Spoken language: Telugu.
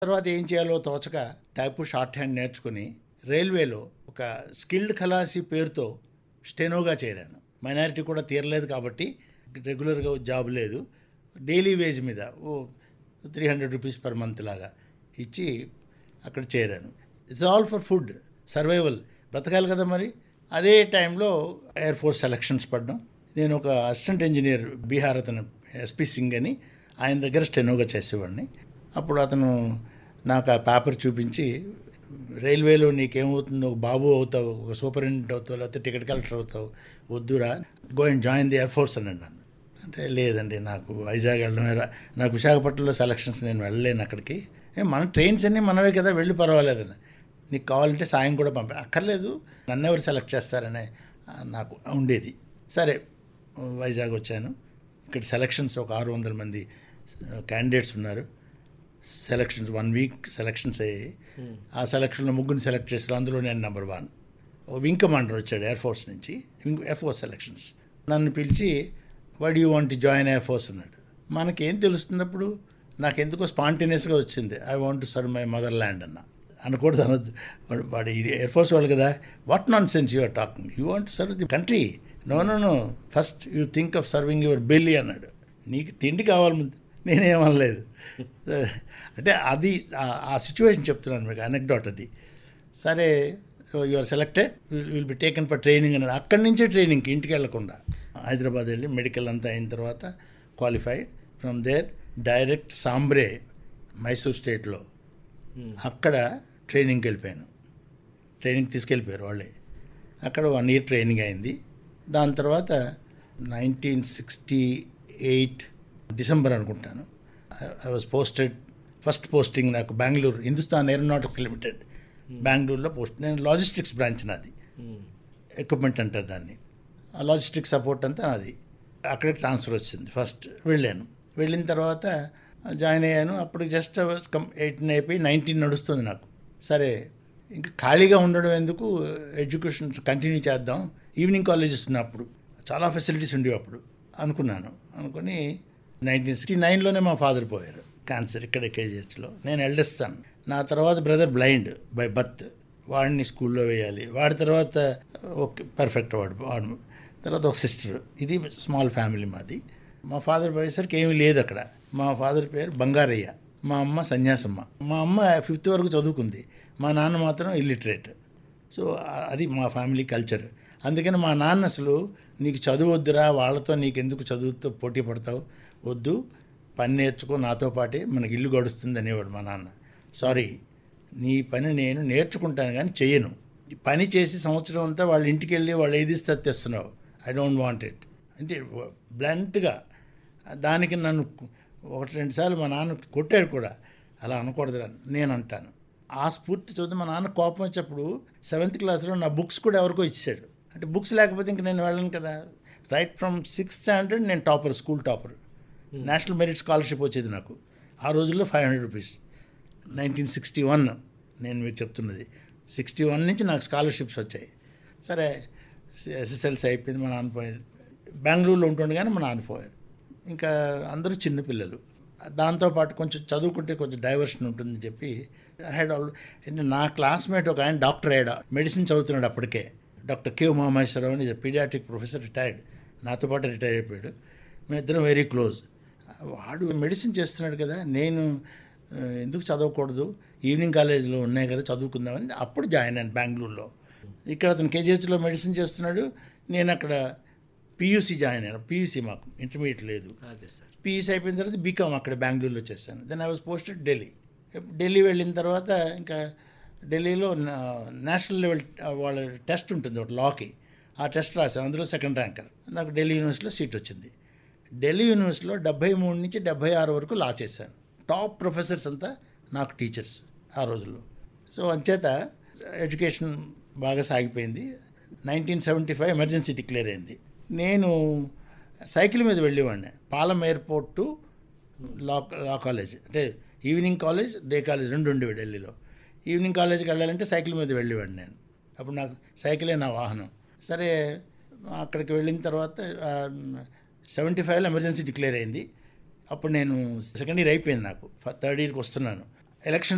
తర్వాత ఏం చేయాలో తోచక టైపు షార్ట్ హ్యాండ్ నేర్చుకుని రైల్వేలో ఒక స్కిల్డ్ ఖలాసీ పేరుతో స్టెనోగా చేరాను మైనారిటీ కూడా తీరలేదు కాబట్టి రెగ్యులర్గా జాబ్ లేదు డైలీ వేజ్ మీద ఓ three hundred rupees per month లాగా ఇచ్చి అక్కడ చేరాను it's all for food survival బ్రతకాలి కదా మరి అదే టైంలో ఎయిర్ ఫోర్స్ సెలక్షన్స్ పడ్డం నేను ఒక అసిస్టెంట్ ఇంజనీర్ బీహార్ అతను ఎస్పి సింగ్ అని ఆయన దగ్గర స్టెనోగా చేసేవాడిని అప్పుడు అతను నాకు ఆ పేపర్ చూపించి రైల్వేలో నీకేమవుతుందో ఒక బాబు అవుతావు ఒక సూపరింటెండెంట్ అవుతావు లేకపోతే టికెట్ కలెక్టర్ అవుతావు వద్దురా go and join the air force అన్నాడు నన్ను అంటే లేదండి నాకు వైజాగ్ వెళ్ళడమే రా నాకు విశాఖపట్నంలో సెలక్షన్స్ నేను వెళ్ళలేను అక్కడికి ఏ మన ట్రైన్స్ అన్నీ మనవే కదా వెళ్ళి పర్వాలేదని నీకు కావాలంటే సాయం కూడా పంప అక్కర్లేదు నన్ను ఎవరు సెలెక్ట్ చేస్తారనే ఆ, నాకు ఉండేది సరే వైజాగ్ వచ్చాను ఇక్కడ సెలక్షన్స్ ఒక ఆరు వందల మంది క్యాండిడేట్స్ ఉన్నారు సెలక్షన్స్ వన్ వీక్ సెలక్షన్స్ అయ్యాయి ఆ సెలక్షన్లో ముగ్గురిని సెలెక్ట్ చేశారు అందులో నేను నెంబర్ వన్ ఓ వింగ్ కమాండర్ వచ్చాడు ఎయిర్ ఫోర్స్ నుంచి వింగ్ ఎయిర్ ఫోర్స్ సెలక్షన్స్ నన్ను పిలిచి would you want join air force అన్నాడు మనకేం తెలుస్తుంది అప్పుడు నాకు ఎందుకో స్పాంటేనియస్గా వచ్చింది I want serve my motherland అన్న అనకూడదు అనొద్దు వాడు వాడు ఎయిర్ ఫోర్స్ వాళ్ళు కదా what nonsense you are talking you want serve the country no no no first you think of serving your belly అన్నాడు నీకు తిండి కావాలి ముందు నేనేమనలేదు అంటే అది ఆ- ఆ సిచ్యువేషన్ చెప్తున్నాను మీకు అనెక్డాట్ అది సరే you are selected will be taken for training అన్నాడు అక్కడి నుంచే ట్రైనింగ్కి ఇంటికి వెళ్లకుండా హైదరాబాద్ వెళ్ళి మెడికల్ అంతా అయిన తర్వాత qualified from there direct Sambre Mysore స్టేట్లో అక్కడ ట్రైనింగ్కి వెళ్ళిపోయాను ట్రైనింగ్ తీసుకెళ్ళిపోయారు వాళ్ళే అక్కడ వన్ ఇయర్ ట్రైనింగ్ అయింది దాని తర్వాత నైన్టీన్ సిక్స్టీ ఎయిట్ డిసెంబర్ అనుకుంటాను I was posted first posting నాకు బెంగళూరు హిందుస్థాన్ ఏరోనాటిక్స్ లిమిటెడ్ బెంగళూరులో పోస్ట్ నేను లాజిస్టిక్స్ బ్రాంచ్ నాది ఎక్విప్మెంట్ అంటారు దాన్ని ఆ లాజిస్టిక్ సపోర్ట్ అంతా అది అక్కడే ట్రాన్స్ఫర్ వచ్చింది ఫస్ట్ వెళ్ళాను వెళ్ళిన తర్వాత జాయిన్ అయ్యాను అప్పుడు జస్ట్ కం ఎయిటీన్ అయిపోయి నైన్టీన్ నడుస్తుంది నాకు సరే ఇంకా ఖాళీగా ఉండడం ఎందుకు ఎడ్యుకేషన్ కంటిన్యూ చేద్దాం ఈవినింగ్ కాలేజెస్ ఉన్నప్పుడు చాలా ఫెసిలిటీస్ ఉండేవి అప్పుడు అనుకున్నాను అనుకుని నైన్టీన్ సిక్స్టీ నైన్లోనే మా ఫాదర్ పోయారు క్యాన్సర్ ఇక్కడ కేజీహెచ్లో నేను ఎల్డెస్ట్ సన్ నా తర్వాత బ్రదర్ బ్లైండ్ బై బర్త్ వాడిని స్కూల్లో వేయాలి వాడి తర్వాత ఓకే పర్ఫెక్ట్ వాడు వాడు తర్వాత ఒక సిస్టర్ ఇది స్మాల్ ఫ్యామిలీ మాది మా ఫాదర్ పోయేసరికి ఏమీ లేదు అక్కడ మా ఫాదర్ పేరు బంగారయ్య మా అమ్మ సన్యాసమ్మ మా అమ్మ ఫిఫ్త్ వరకు చదువుకుంది మా నాన్న మాత్రం ఇల్లిటరేట్ సో ఆ- అది మా ఫ్యామిలీ కల్చర్ అందుకని మా నాన్న అసలు నీకు చదువు వద్దురా వాళ్ళతో నీకు ఎందుకు చదువుతో పోటీ పడతావు వద్దు పని నేర్చుకో నాతో పాటే మనకి ఇల్లు గడుస్తుంది అనేవాడు మా నాన్న సారీ నీ పని నేను నేర్చుకుంటాను కానీ చెయ్యను ఈ పని చేసి సంవత్సరం అంతా వాళ్ళ ఇంటికి వెళ్ళి వాళ్ళు ఏది ఇస్తే అది తెస్తున్నావు ఐ డోంట్ వాంట్ ఇట్ అంటే బ్లంట్గా దానికి నన్ను ఒకటి రెండు సార్లు మా నాన్న కొట్టాడు కూడా అలా అనకూడదు నేను అంటాను ఆ స్ఫూర్తి చూద్దాం మా నాన్న కోపం వచ్చేప్పుడు సెవెంత్ క్లాస్లో నా బుక్స్ కూడా ఎవరికో ఇచ్చాడు అంటే బుక్స్ లేకపోతే ఇంక నేను వెళ్ళను కదా రైట్ ఫ్రమ్ సిక్స్త్ స్టాండర్డ్ నేను topper school topper national merit scholarship వచ్చేది నాకు ఆ రోజుల్లో five hundred rupees nineteen sixty one నేను మీకు చెప్తున్నది సిక్స్టీ వన్ నుంచి నాకు స్కాలర్షిప్స్ వచ్చాయి సరే ఎస్ఎస్ఎల్సీ అయిపోయింది మా నాన్న పోయారు బెంగళూరులో ఉంటుండగానే మా నాన్న పోయారు ఇంకా అందరూ చిన్నపిల్లలు దాంతోపాటు కొంచెం చదువుకుంటే కొంచెం డైవర్షన్ ఉంటుందని చెప్పి హెడ్ ఆల్ నా క్లాస్మేట్ ఒక ఆయన డాక్టర్ అయ్యాడు మెడిసిన్ చదువుతున్నాడు అప్పటికే డాక్టర్ కే ఉమామహేశ్వరరావు అని పీడియాట్రిక్ ప్రొఫెసర్ రిటైర్డ్ నాతో పాటు రిటైర్ అయిపోయాడు మేమిద్దరం వెరీ క్లోజ్ వాడు మెడిసిన్ చేస్తున్నాడు కదా నేను ఆ, ఎందుకు చదవకూడదు ఈవినింగ్ కాలేజీలో ఉన్నాయి కదా చదువుకుందామని అప్పుడు జాయిన్ అయ్యాను బెంగళూరులో ఇక్కడ అతను కేజీహెచ్లో మెడిసిన్ చేస్తున్నాడు నేను అక్కడ పీయూసీ జాయిన్ అయ్యాను పీయూసీ మాకు ఇంటర్మీడియట్ లేదు అదే సార్ పీయూసీ అయిపోయిన తర్వాత బీకామ్ అక్కడ బెంగళూరులో చేశాను then I was posted Delhi Delhi వెళ్ళిన తర్వాత ఇంకా ఢిల్లీలో నా- నేషనల్ లెవెల్ వాళ్ళ టెస్ట్ ఉంటుంది ఒకటి లాకి ఆ టెస్ట్ రాశాను అందులో సెకండ్ ర్యాంకర్ నాకు ఢిల్లీ యూనివర్సిటీలో సీట్ వచ్చింది ఢిల్లీ యూనివర్సిటీలో డెబ్బై మూడు నుంచి డెబ్బై ఆరు వరకు లా చేశాను టాప్ ప్రొఫెసర్స్ అంతా నాకు టీచర్స్ ఆ రోజుల్లో సో అంచేత ఎడ్యుకేషన్ బాగా సాగిపోయింది nineteen seventy five emergency declare అయింది నేను సైకిల్ మీద వెళ్ళేవాడిని Palam airport to law law college అంటే ఈవినింగ్ కాలేజ్ డే కాలేజ్ రెండు ఉండేవి ఢిల్లీలో ఈవినింగ్ కాలేజ్కి వెళ్ళాలంటే సైకిల్ మీద వెళ్ళేవాడిని నేను అప్పుడు నాకు సైకిలే నా వాహనం సరే అక్కడికి వెళ్ళిన తర్వాత సెవెంటీ ఫైవ్లో ఎమర్జెన్సీ డిక్లేర్ అయింది అప్పుడు నేను సెకండ్ ఇయర్ అయిపోయింది నాకు థర్డ్ ఇయర్కి వస్తున్నాను ఎలక్షన్